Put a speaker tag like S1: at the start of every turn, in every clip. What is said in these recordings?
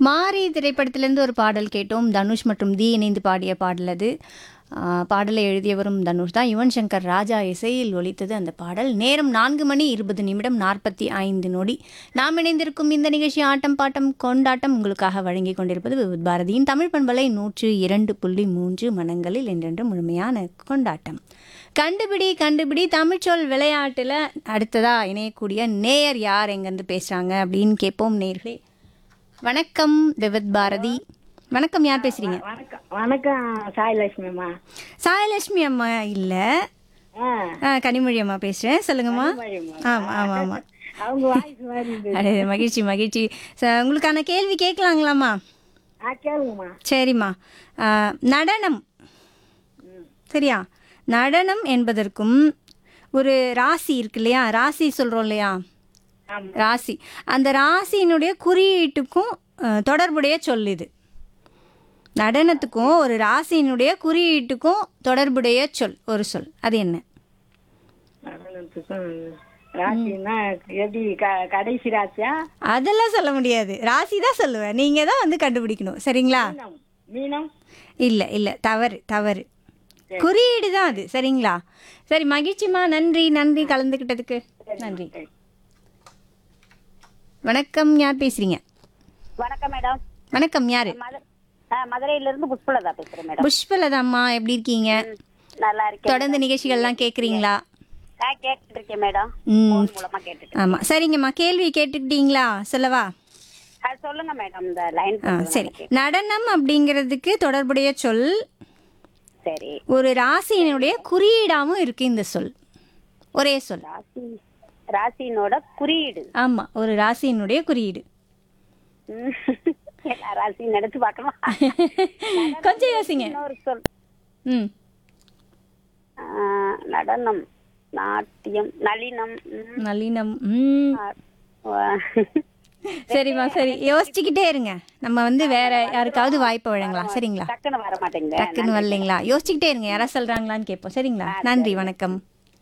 S1: மாரி திரைப்படத்திலேருந்து ஒரு பாடல் கேட்டோம் தனுஷ் மற்றும் தி இணைந்து பாடிய பாடல் அது ஆ, பாடலை எழுதியவரும் தனுஷ் தான் யுவன் சங்கர் ராஜா இசையில் ஒலித்தது அந்த பாடல் நேரம் நான்கு மணி இருபது நிமிடம் நாற்பத்தி ஐந்து நொடி நாம் இணைந்திருக்கும் இந்த நிகழ்ச்சி ஆட்டம் பாட்டம் கொண்டாட்டம் உங்களுக்காக வழங்கி கொண்டிருப்பது விவித் பாரதியின் தமிழ் பண்பலை நூற்று இரண்டு புள்ளி மூன்று மனங்களில் என்றென்று முழுமையான கொண்டாட்டம் கண்டுபிடி கண்டுபிடி தமிழ்ச்சொல் விளையாட்டில் அடுத்ததாக இணையக்கூடிய நேயர் யார் எங்கேருந்து பேசுகிறாங்க அப்படின்னு கேட்போம் நேர்களே வணக்கம் விவித் பாரதி வணக்கம் யார் பேசுறீங்க
S2: வணக்கம் வணக்கம் சாயலட்சுமிம்மா
S1: சாயலட்சுமி அம்மா இல்லை
S2: ஆ
S1: கனிமொழி அம்மா பேசுகிறேன் சொல்லுங்கம்மா
S2: கனிமொழியம்மா.
S1: ஆமாம் ஆமாம் ஆமாம்
S2: அவங்க வாய்ஸ் மாதிரி இருந்தது
S1: அடே மகிழ்ச்சி மகிழ்ச்சி ச- உங்களுக்கான கேள்வி கேட்கலாங்களாம்மா
S2: ஆ கேளுங்கம்மா
S1: சரிம்மா ஆ, நடனம் சரியா நடனம் என்பதற்கும் ஒரு ராசி இருக்கு இல்லையா ராசி சொல்கிறோம் இல்லையா
S2: ஆமா
S1: ராசி அந்த ராசியினுடைய குறியீட்டுக்கும் அஹ், தொடர்புடைய சொல் இது நடனத்துக்கும் ஒரு ராசியினுடைய குறியீட்டுக்கும் தொடர்புடைய சொல் ஒரு சொல் அது என்ன
S2: நடனத்துக்கும் ராசின்னா எப்படி க- கடைசி ராசியா
S1: அதெல்லாம் சொல்ல முடியாது ராசி தான் சொல்லுவேன் நீங்கள் தான் வந்து கண்டுபிடிக்கணும் சரிங்களா
S2: மீனம் மீனம்
S1: இல்லை இல்லை தவறு தவறு குறியீடு தான் அது சரிங்களா சரி மகிழ்ச்சிம்மா நன்றி நன்றி கலந்துக்கிட்டதுக்கு நன்றி வணக்கம் யார் பேசுறீங்க
S3: வணக்கம் மேடம்
S1: வணக்கம் யாரு
S3: மது- ஆ, மதுரையில இருந்து புஷ்பலதா பேசுறேன் மேடம்
S1: புஷ்பலதாம்மா எப்படி இருக்கீங்க
S3: நல்லா இருக்கேன்
S1: தொடர்ந்து நிகழ்ச்சிகள்லாம் கேட்குறீங்களா
S3: நான் கேட்டுட்டு இருக்கேன் மேடம்
S1: ம்
S3: போன் மூலமா கேட்டுட்டு
S1: ஆமாம் சரிங்கம்மா கேள்வி கேட்டுக்கிட்டீங்களா சொல்லவா
S3: அது சொல்லுங்க மேடம் இந்த லைன்
S1: ஆ சரி நடனம் அப்படிங்கிறதுக்கு தொடர்புடைய சொல்
S3: சரி
S1: ஒரு ராசியினுடைய குறியீடாகவும் இருக்கு இந்த சொல் ஒரே சொல்
S3: ராசி ராசியினோட குறியீடு
S1: ஆமாம் ஒரு ராசியினுடைய குறியீடு
S3: ம். எல்லா ராசியும் எடுத்து பார்க்கணும்
S1: கொஞ்சம் யோசிங்க
S3: இன்னொரு சொல்
S1: ம்
S3: ஆ, நடனம் நாட்டியம் நளினம் ம்.
S1: நளினம் ம்
S3: ஆ, வ-
S1: சரிம்மா சரி யோசிச்சுக்கிட்டே இருங்க நம்ம வந்து வேற யாருக்காவது வாய்ப்பு வழங்கலாம் சரிங்களா
S3: டக்குன்னு வர மாட்டேங்குது
S1: டக்குன்னு வரலைங்களா யோசிச்சுக்கிட்டே இருங்க யாரா சொல்றாங்களான்னு கேட்போம் சரிங்களா நன்றி வணக்கம்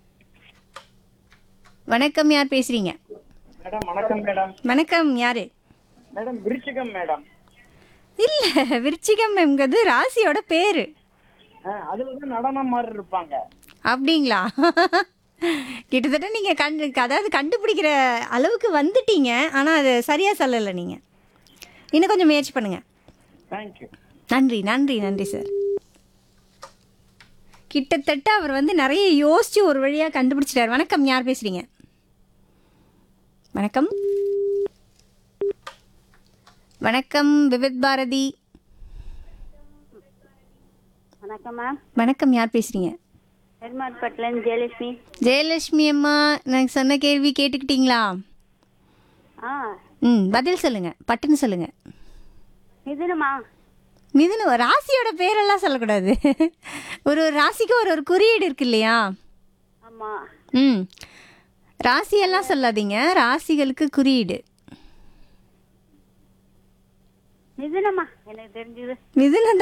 S1: வணக்கம் யார் பேசுறீங்க
S4: மேடம் வணக்கம் மேடம்
S1: வணக்கம் யாரு
S4: மேடம் விருச்சிகம் மேடம்
S1: இல்ல விருச்சிகம் என்கிறது ராசியோட பேரு
S4: ஆ, அதுல வந்து நடனம் மாதிரி இருப்பாங்க
S1: அப்படிங்களா கிட்டத்தட்ட நீங்க கண்டு அதாவது கண்டுபிடிக்கிற அளவுக்கு வந்துட்டீங்க ஆனா அது சரியா சொல்லலை நீங்க இன்னும் கொஞ்சம் முயற்சி பண்ணுங்க
S4: தேங்க்யூ
S1: நன்றி நன்றி நன்றி சார் கிட்டத்தட்ட அவர் வந்து நிறைய யோசிச்சு ஒரு வழியாக கண்டுபிடிச்சிட்டார் வணக்கம் யார் பேசுறீங்க வணக்கம் வணக்கம் விவித் பாரதி
S3: வணக்கம் மேம்
S1: வணக்கம் யார் பேசுறீங்க
S3: பெருமாள்பட்டிலேருந்து ஜெயலட்சுமி
S1: ஜெயலட்சுமி அம்மா நான் சொன்ன கேள்வி கேட்டுக்கிட்டீங்களா
S3: ஆ
S1: ம் பதில் சொல்லுங்க பட்டுன்னு சொல்லுங்க
S3: இதுனுமா
S1: மிதுன ராசியோட பேரெல்லாம் சொல்லக்கூடாது ஒரு ஒரு ராசிக்கு ஒரு ஒரு குறியீடு இருக்கு இல்லையா
S3: ஆமா
S1: ம் ராசியெல்லாம் சொல்லாதீங்க ராசிகளுக்கு குறியீடு
S3: மிதுனம்மா எனக்கு தெரிஞ்சது
S1: மிதுன